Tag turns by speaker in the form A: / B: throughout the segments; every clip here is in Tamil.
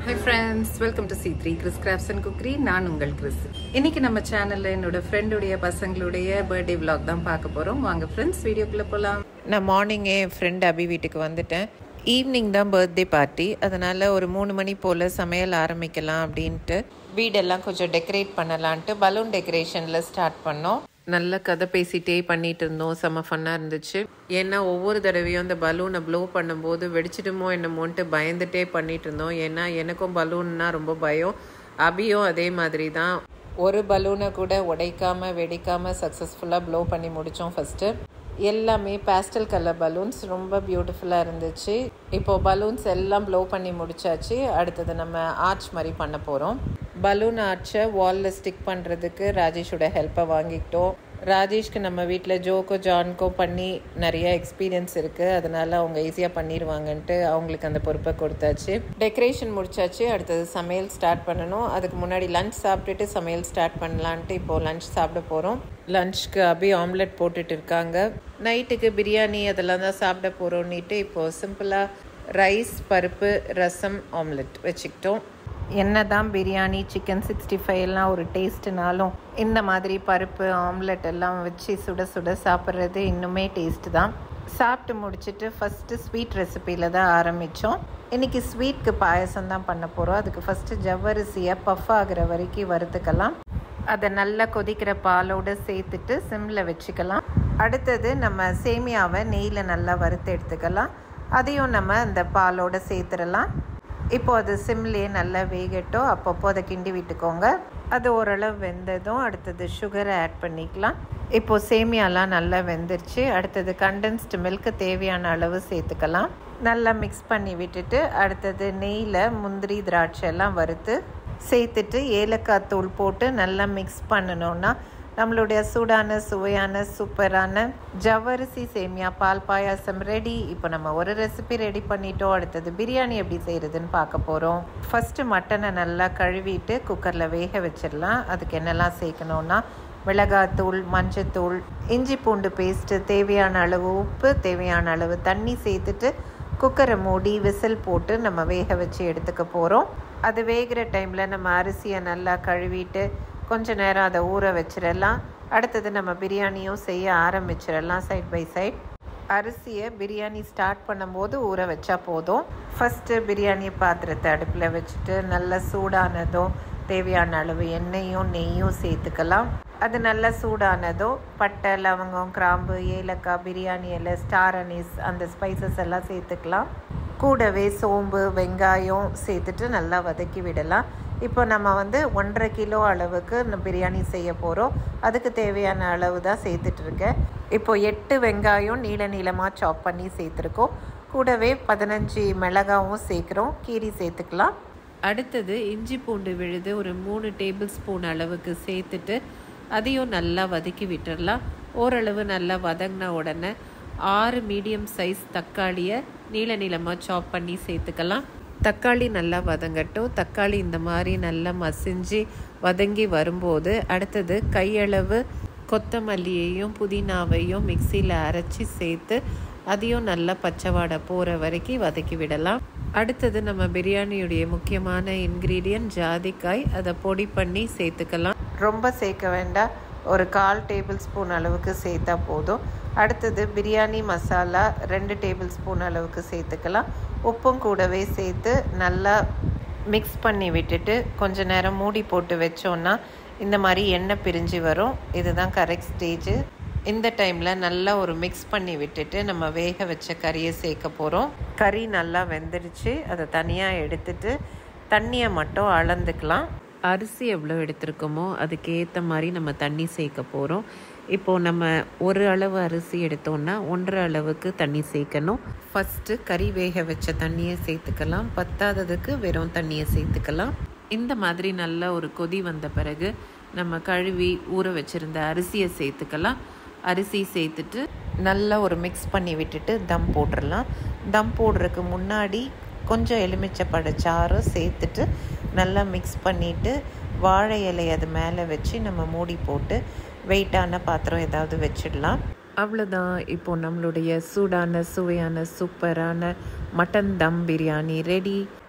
A: High friends welcome to C three Chris crafts and cookery நான் உங்கள் கிறிஸ் இன்னைக்கு நம்ம சேனல்ல என்னோட ஃப்ரெண்டுடைய பசங்களுடைய பர்த்டே vlog தான் பார்க்க போறோம் வாங்க ஃப்ரெண்ட்ஸ் வீடியோக்குள்ள போலாம்
B: நான் மார்னிங்கே என் ஃப்ரெண்ட் அபி வீட்டுக்கு வந்துட்டேன் ஈவினிங் தான் பர்த்டே பார்ட்டி அதனால் ஒரு மூணு மணி போல் சமையல் ஆரம்பிக்கலாம் அப்படின்ட்டு வீடெல்லாம் கொஞ்சம் டெக்கரேட் பண்ணலான்ட்டு பலூன் டெக்கரேஷனில் ஸ்டார்ட் பண்ணோம் நல்ல கதை பேசிட்டே பண்ணிட்டு இருந்தோம் செம்ம ஃபன்னாக இருந்துச்சு ஏன்னா ஒவ்வொரு தடவையும் அந்த பலூனை ப்ளோ பண்ணும்போது வெடிச்சிடுமோ என்னமோன்ட்டு பயந்துட்டே பண்ணிட்டு இருந்தோம் ஏன்னா எனக்கும் பலூன்னா ரொம்ப பயம் அபியும் அதே மாதிரி தான் ஒரு பலூனை கூட உடைக்காம வெடிக்காம சக்ஸஸ்ஃபுல்லாக ப்ளோ பண்ணி முடித்தோம் ஃபஸ்ட்டு எல்லாமே பேஸ்டல் கலர் பலூன்ஸ் ரொம்ப பியூட்டிஃபுல்லாக இருந்துச்சு இப்போ பலூன்ஸ் எல்லாம் ப்ளோ பண்ணி முடிச்சாச்சு அடுத்தது நம்ம ஆர்ச் மாதிரி பண்ண போகிறோம் பலூன் ஆர்ச்சை வாலில் ஸ்டிக் பண்ணுறதுக்கு ராஜேஷோட ஹெல்ப்பை வாங்கிக்கிட்டோம் ராஜேஷ்க்கு நம்ம வீட்டில் ஜோக்கோ ஜான்க்கோ பண்ணி நிறைய எக்ஸ்பீரியன்ஸ் இருக்குது அதனால அவங்க ஈஸியாக பண்ணிடுவாங்கன்ட்டு அவங்களுக்கு அந்த பொறுப்பை கொடுத்தாச்சு டெக்கரேஷன் முடிச்சாச்சு அடுத்தது சமையல் ஸ்டார்ட் பண்ணணும் அதுக்கு முன்னாடி லஞ்ச் சாப்பிட்டுட்டு சமையல் ஸ்டார்ட் பண்ணலான்ட்டு இப்போது லஞ்ச் சாப்பிட போகிறோம் லஞ்ச்க்கு அபி ஆம்லெட் போட்டுட்டு இருக்காங்க நைட்டுக்கு பிரியாணி அதெல்லாம் தான் சாப்பிட போகிறோன்னிட்டு இப்போது சிம்பிளாக ரைஸ் பருப்பு ரசம் ஆம்லெட் வச்சுக்கிட்டோம் என்னதான் பிரியாணி சிக்கன் சிக்ஸ்டி ஃபைவ் எல்லாம் ஒரு டேஸ்ட்டுனாலும் இந்த மாதிரி பருப்பு ஆம்லெட் எல்லாம் வச்சு சுட சுட சாப்பிட்றது இன்னுமே டேஸ்ட் தான் சாப்பிட்டு முடிச்சுட்டு ஃபஸ்ட்டு ஸ்வீட் ரெசிப்பியில் தான் ஆரம்பித்தோம் இன்றைக்கி ஸ்வீட்க்கு பாயசம் தான் பண்ண போகிறோம் அதுக்கு ஃபஸ்ட்டு ஜவ்வரிசியை பஃப் ஆகிற வரைக்கும் வறுத்துக்கலாம் அதை நல்லா கொதிக்கிற பாலோடு சேர்த்துட்டு சிம்மில் வச்சுக்கலாம் அடுத்தது நம்ம சேமியாவை நெய்யில் நல்லா வறுத்து எடுத்துக்கலாம் அதையும் நம்ம அந்த பாலோடு சேர்த்துடலாம் இப்போ அது சிம்லேயே நல்லா வேகட்டும் அப்பப்போ அதை கிண்டி விட்டுக்கோங்க அது ஓரளவு வெந்ததும் அடுத்தது சுகரை ஆட் பண்ணிக்கலாம் இப்போது சேமியாலாம் நல்லா வெந்துருச்சு அடுத்தது கண்டென்ஸ்டு மில்க்கு தேவையான அளவு சேர்த்துக்கலாம் நல்லா மிக்ஸ் பண்ணி விட்டுட்டு அடுத்தது நெய்யில் முந்திரி திராட்சை எல்லாம் வறுத்து சேர்த்துட்டு ஏலக்காய் தூள் போட்டு நல்லா மிக்ஸ் பண்ணணுன்னா நம்மளுடைய சூடான சுவையான சூப்பரான ஜவ்வரிசி சேமியா பால் பாயாசம் ரெடி இப்போ நம்ம ஒரு ரெசிபி ரெடி பண்ணிட்டோம் அடுத்தது பிரியாணி எப்படி செய்கிறதுன்னு பார்க்க போகிறோம் ஃபஸ்ட்டு மட்டனை நல்லா கழுவிட்டு குக்கரில் வேக வச்சிடலாம் அதுக்கு என்னெல்லாம் சேர்க்கணுன்னா மிளகாத்தூள் மஞ்சத்தூள் இஞ்சி பூண்டு பேஸ்ட்டு தேவையான அளவு உப்பு தேவையான அளவு தண்ணி சேர்த்துட்டு குக்கரை மூடி விசில் போட்டு நம்ம வேக வச்சு எடுத்துக்க போகிறோம் அது வேகிற டைமில் நம்ம அரிசியை நல்லா கழுவிட்டு கொஞ்ச நேரம் அதை ஊற வச்சிடலாம் அடுத்தது நம்ம பிரியாணியும் செய்ய ஆரம்பிச்சிடலாம் சைட் பை சைட் அரிசியை பிரியாணி ஸ்டார்ட் பண்ணும்போது ஊற வச்சா போதும் ஃபஸ்ட்டு பிரியாணி பாத்திரத்தை அடுப்பில் வச்சுட்டு நல்லா சூடானதும் தேவையான அளவு எண்ணெயும் நெய்யும் சேர்த்துக்கலாம் அது நல்லா சூடானதும் பட்டை லவங்கம் கிராம்பு ஏலக்காய் பிரியாணி இலை ஸ்டார் அனீஸ் அந்த ஸ்பைசஸ் எல்லாம் சேர்த்துக்கலாம் கூடவே சோம்பு வெங்காயம் சேர்த்துட்டு நல்லா வதக்கி விடலாம் இப்போ நம்ம வந்து ஒன்றரை கிலோ அளவுக்கு பிரியாணி செய்ய போகிறோம் அதுக்கு தேவையான அளவு தான் சேர்த்துட்ருக்கேன் இப்போ எட்டு வெங்காயம் நீள நீளமாக சாப் பண்ணி சேர்த்துருக்கோம் கூடவே பதினஞ்சு மிளகாவும் சேர்க்குறோம் கீரி சேர்த்துக்கலாம் அடுத்தது இஞ்சி பூண்டு விழுது ஒரு மூணு டேபிள் ஸ்பூன் அளவுக்கு சேர்த்துட்டு அதையும் நல்லா வதக்கி விட்டுடலாம் ஓரளவு நல்லா வதங்கின உடனே ஆறு மீடியம் சைஸ் தக்காளியை நீள நீளமாக சாப் பண்ணி சேர்த்துக்கலாம் தக்காளி நல்லா வதங்கட்டும் தக்காளி இந்த மாதிரி நல்லா மசிஞ்சு வதங்கி வரும்போது அடுத்தது கையளவு கொத்தமல்லியையும் புதினாவையும் மிக்சியில் அரைச்சி சேர்த்து அதையும் நல்லா பச்சை வாடை போகிற வரைக்கும் வதக்கி விடலாம் அடுத்தது நம்ம பிரியாணியுடைய முக்கியமான இன்க்ரீடியன்ட் ஜாதிக்காய் அதை பொடி பண்ணி சேர்த்துக்கலாம் ரொம்ப சேர்க்க வேண்டாம் ஒரு கால் டேபிள் ஸ்பூன் அளவுக்கு சேர்த்தா போதும் அடுத்தது பிரியாணி மசாலா ரெண்டு டேபிள் ஸ்பூன் அளவுக்கு சேர்த்துக்கலாம் உப்பும் கூடவே சேர்த்து நல்லா மிக்ஸ் பண்ணி விட்டுட்டு கொஞ்ச நேரம் மூடி போட்டு வச்சோன்னா இந்த மாதிரி எண்ணெய் பிரிஞ்சு வரும் இதுதான் கரெக்ட் ஸ்டேஜு இந்த டைமில் நல்லா ஒரு மிக்ஸ் பண்ணி விட்டுட்டு நம்ம வேக வச்ச கறியை சேர்க்க போகிறோம் கறி நல்லா வெந்துடுச்சு அதை தனியாக எடுத்துட்டு தண்ணியை மட்டும் அளந்துக்கலாம் அரிசி எவ்வளோ எடுத்திருக்கோமோ அதுக்கேற்ற மாதிரி நம்ம தண்ணி சேர்க்க போகிறோம் இப்போது நம்ம ஒரு அளவு அரிசி எடுத்தோன்னா ஒன்றரை அளவுக்கு தண்ணி சேர்க்கணும் ஃபஸ்ட்டு கறி வேக வச்ச தண்ணியை சேர்த்துக்கலாம் பத்தாததுக்கு வெறும் தண்ணியை சேர்த்துக்கலாம் இந்த மாதிரி நல்ல ஒரு கொதி வந்த பிறகு நம்ம கழுவி ஊற வச்சுருந்த அரிசியை சேர்த்துக்கலாம் அரிசி சேர்த்துட்டு நல்லா ஒரு மிக்ஸ் பண்ணி விட்டுட்டு தம் போட்டுடலாம் தம் போடுறதுக்கு முன்னாடி கொஞ்சம் எலுமிச்சப்பழ சாறு சேர்த்துட்டு நல்லா மிக்ஸ் பண்ணிவிட்டு வாழை இலை அது மேலே வச்சு நம்ம மூடி போட்டு வெயிட்டான பாத்திரம் ஏதாவது வச்சிடலாம் அவ்வளோதான் இப்போ நம்மளுடைய சூடான சுவையான சூப்பரான மட்டன் தம் பிரியாணி ரெடி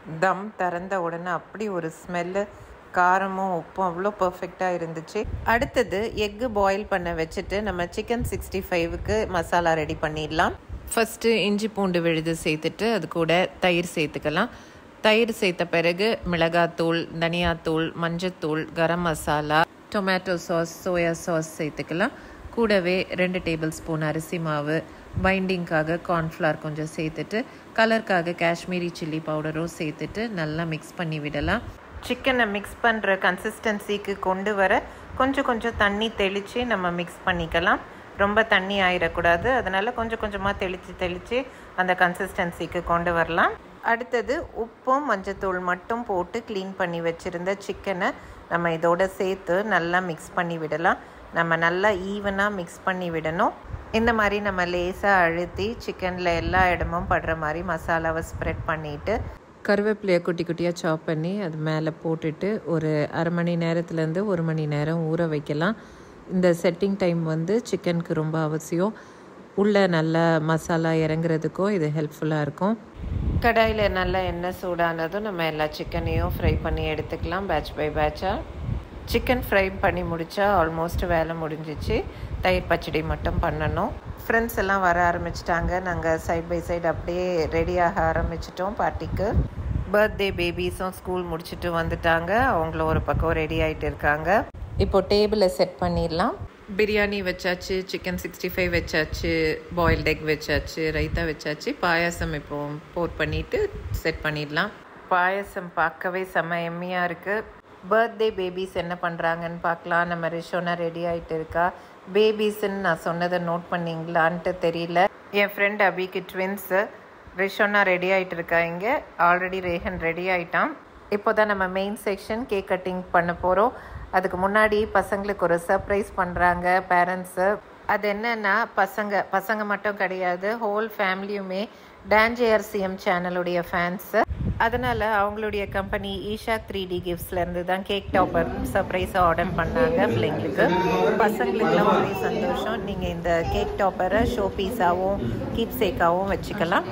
B: தம் திறந்த உடனே அப்படி ஒரு ஸ்மெல்லு காரமும் உப்பும் அவ்வளோ பர்ஃபெக்டாக இருந்துச்சு அடுத்தது எக்கு பாயில் பண்ண வச்சுட்டு நம்ம சிக்கன் சிக்ஸ்டி ஃபைவுக்கு மசாலா ரெடி பண்ணிடலாம் ஃபஸ்ட்டு இஞ்சி பூண்டு விழுது சேர்த்துட்டு அது கூட தயிர் சேர்த்துக்கலாம் தயிர் சேர்த்த பிறகு மிளகாத்தூள் தனியாத்தூள் மஞ்சத்தூள் garam masala tomato sauce soya sauce சேர்த்துக்கலாம் கூடவே ரெண்டு டேபிள் ஸ்பூன் அரிசி மாவு பைண்டிங்காக கார்ன்ஃப்ளவர் கொஞ்சம் சேர்த்துட்டு கலருக்காக காஷ்மீரி சில்லி பவுடரும் சேர்த்துட்டு நல்லா மிக்ஸ் பண்ணி விடலாம் சிக்கனை மிக்ஸ் பண்ணுற கன்சிஸ்டன்சிக்கு கொண்டு வர கொஞ்சம் கொஞ்சம் தண்ணி தெளித்து நம்ம மிக்ஸ் பண்ணிக்கலாம் ரொம்ப தண்ணி ஆயிடக்கூடாது அதனால் கொஞ்சம் கொஞ்சமாக தெளித்து தெளித்து அந்த கன்சிஸ்டன்சிக்கு கொண்டு வரலாம் அடுத்தது உப்பும் மஞ்சத்தூள் மட்டும் போட்டு க்ளீன் பண்ணி வச்சுருந்த சிக்கனை நம்ம இதோட சேர்த்து நல்லா மிக்ஸ் பண்ணி விடலாம் நம்ம நல்லா ஈவனாக மிக்ஸ் பண்ணி விடணும் இந்த மாதிரி நம்ம லேசாக அழுத்தி சிக்கனில் எல்லா இடமும் படுற மாதிரி மசாலாவை ஸ்ப்ரெட் பண்ணிவிட்டு கருவேப்பிலையை குட்டி குட்டியாக சாப் பண்ணி அது மேலே போட்டுட்டு ஒரு அரை மணி நேரத்துலேருந்து ஒரு மணி நேரம் ஊற வைக்கலாம் இந்த செட்டிங் டைம் வந்து சிக்கனுக்கு ரொம்ப அவசியம் உள்ளே நல்லா மசாலா இறங்குறதுக்கும் இது ஹெல்ப்ஃபுல்லாக இருக்கும் கடாயில் நல்லா எண்ணெய் சூடானதும் நம்ம எல்லா சிக்கனையும் ஃப்ரை பண்ணி எடுத்துக்கலாம் பேட்ச் பை பேட்சாக சிக்கன் ஃப்ரை பண்ணி முடித்தா ஆல்மோஸ்ட் வேலை முடிஞ்சிச்சு தயிர் பச்சடி மட்டும் பண்ணணும் ஃப்ரெண்ட்ஸ் எல்லாம் வர ஆரம்பிச்சிட்டாங்க நாங்கள் சைட் பை சைடு அப்படியே ரெடியாக ஆரம்பிச்சிட்டோம் பார்ட்டிக்கு பர்த்டே பேபிஸும் ஸ்கூல் முடிச்சுட்டு வந்துட்டாங்க அவங்களும் ஒரு பக்கம் ரெடி ஆகிட்டு இருக்காங்க இப்போ டேபிளை செட் பண்ணிடலாம் பிரியாணி வச்சாச்சு சிக்கன் சிக்ஸ்டி ஃபைவ் வச்சாச்சு பாயில்ட் எக் வச்சாச்சு ரைத்தா வச்சாச்சு பாயாசம் இப்போ போர் பண்ணிவிட்டு செட் பண்ணிடலாம் பாயாசம் பார்க்கவே செம்ம எம்மியாக இருக்குது பர்த்டே பேபிஸ் என்ன பண்ணுறாங்கன்னு பார்க்கலாம் நம்ம ரிஷோனா ரெடி ஆகிட்டு இருக்கா பேபிஸ்ன்னு நான் சொன்னதை நோட் பண்ணிங்களான்ட்டு தெரியல என் ஃப்ரெண்ட் அபிக்கு ட்வின்ஸு ரிஷோனா ரெடி ஆகிட்டு இருக்கா இங்கே ஆல்ரெடி ரேஹன் ரெடி ஆகிட்டான் இப்போ தான் நம்ம மெயின் செக்ஷன் கேக் கட்டிங் பண்ண போகிறோம் அதுக்கு முன்னாடி பசங்களுக்கு ஒரு சர்ப்ரைஸ் பண்ணுறாங்க பேரண்ட்ஸு அது என்னன்னா பசங்க பசங்க மட்டும் கிடையாது ஹோல் ஃபேமிலியுமே டான்ஜேஆர்சிஎம் சேனலுடைய ஃபேன்ஸு அதனால் அவங்களுடைய கம்பெனி ஈஷா த்ரீ டி கிஃப்ட்ஸ்லேருந்து தான் கேக் டாப்பர் சர்ப்ரைஸ் ஆர்டர் பண்ணாங்க பிள்ளைங்களுக்கு பசங்களுக்குலாம் ஒரே சந்தோஷம் நீங்கள் இந்த கேக் டாப்பரை ஷோ பீஸாகவும் கீப் சேக்காகவும் வச்சுக்கலாம்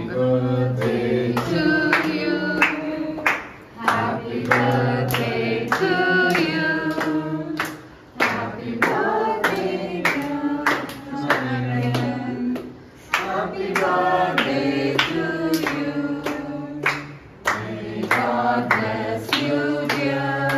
C: Happy birthday to you. Happy birthday to Sharon. Happy birthday to you. May God bless you, dear.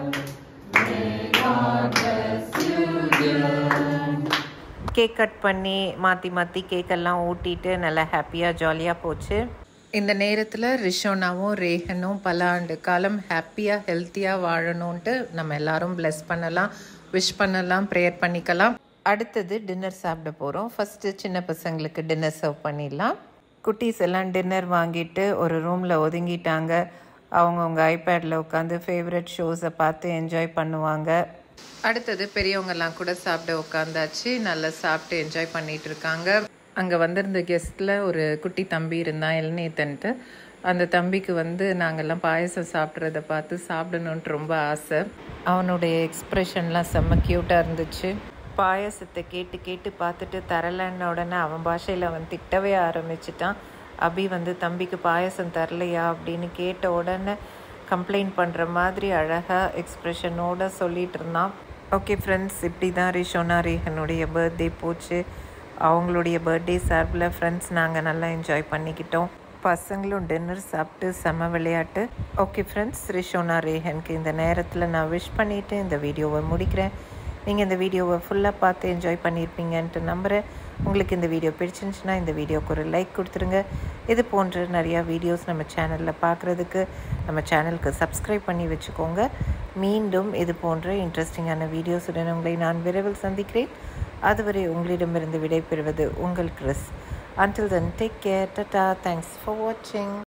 C: May God bless you, dear.
B: Cake cut பண்ணி மாற்றி மாற்றி கேக்கெல்லாம் ஊட்டிட்டு நல்லா ஹாப்பியாக ஜாலியாக போச்சு இந்த நேரத்தில் ரிஷோனாவும் ரேஹனும் பல ஆண்டு காலம் ஹாப்பியாக ஹெல்த்தியாக வாழணும்ன்ட்டு நம்ம எல்லாரும் ப்ளெஸ் பண்ணலாம் விஷ் பண்ணலாம் ப்ரேயர் பண்ணிக்கலாம் அடுத்தது டின்னர் சாப்பிட போகிறோம் ஃபஸ்ட்டு சின்ன பசங்களுக்கு டின்னர் சர்வ் பண்ணிடலாம் குட்டீஸ் எல்லாம் டின்னர் வாங்கிட்டு ஒரு ரூமில் ஒதுங்கிட்டாங்க அவங்கவுங்க ஐபேடில் உட்காந்து ஃபேவரட் ஷோஸை பார்த்து என்ஜாய் பண்ணுவாங்க அடுத்தது பெரியவங்கெல்லாம் கூட சாப்பிட உட்காந்தாச்சு நல்லா சாப்பிட்டு என்ஜாய் பண்ணிட்டு இருக்காங்க அங்கே வந்திருந்த கெஸ்ட்டில் ஒரு குட்டி தம்பி இருந்தான் இளநீத்தன்ட்டு அந்த தம்பிக்கு வந்து நாங்கள்லாம் பாயசம் சாப்பிட்றத பார்த்து சாப்பிடணுன்ட்டு ரொம்ப ஆசை அவனுடைய எக்ஸ்ப்ரெஷன்லாம் செம்ம க்யூட்டாக இருந்துச்சு பாயசத்தை கேட்டு கேட்டு பார்த்துட்டு தரலன்ன உடனே அவன் பாஷையில் அவன் திட்டவே ஆரம்பிச்சிட்டான் அபி வந்து தம்பிக்கு பாயசம் தரலையா அப்படின்னு கேட்ட உடனே கம்ப்ளைண்ட் பண்ணுற மாதிரி அழகாக எக்ஸ்ப்ரெஷனோட சொல்லிட்டு இருந்தான் ஓகே ஃப்ரெண்ட்ஸ் இப்படி தான் ரிஷோனா ரேஹனுடைய பர்த்டே போச்சு அவங்களுடைய பர்த்டே சார்பில் ஃப்ரெண்ட்ஸ் நாங்கள் நல்லா என்ஜாய் பண்ணிக்கிட்டோம் பசங்களும் டின்னர் சாப்பிட்டு செம விளையாட்டு ஓகே ஃப்ரெண்ட்ஸ் ரிஷோனா ரேஹனுக்கு இந்த நேரத்தில் நான் விஷ் பண்ணிவிட்டு இந்த வீடியோவை முடிக்கிறேன் நீங்கள் இந்த வீடியோவை ஃபுல்லாக பார்த்து என்ஜாய் பண்ணியிருப்பீங்கன்ட்டு நம்புகிறேன் உங்களுக்கு இந்த வீடியோ பிடிச்சிருந்துச்சுன்னா இந்த வீடியோக்கு ஒரு லைக் கொடுத்துருங்க இது போன்ற நிறையா வீடியோஸ் நம்ம சேனலில் பார்க்குறதுக்கு நம்ம சேனலுக்கு சப்ஸ்கிரைப் பண்ணி வச்சுக்கோங்க மீண்டும் இது போன்ற இன்ட்ரெஸ்டிங்கான வீடியோஸுடன் உங்களை நான் விரைவில் சந்திக்கிறேன் அதுவரை உங்களிடமிருந்து விடைபெறுவது உங்கள் Chris until then take care tata thanks for watching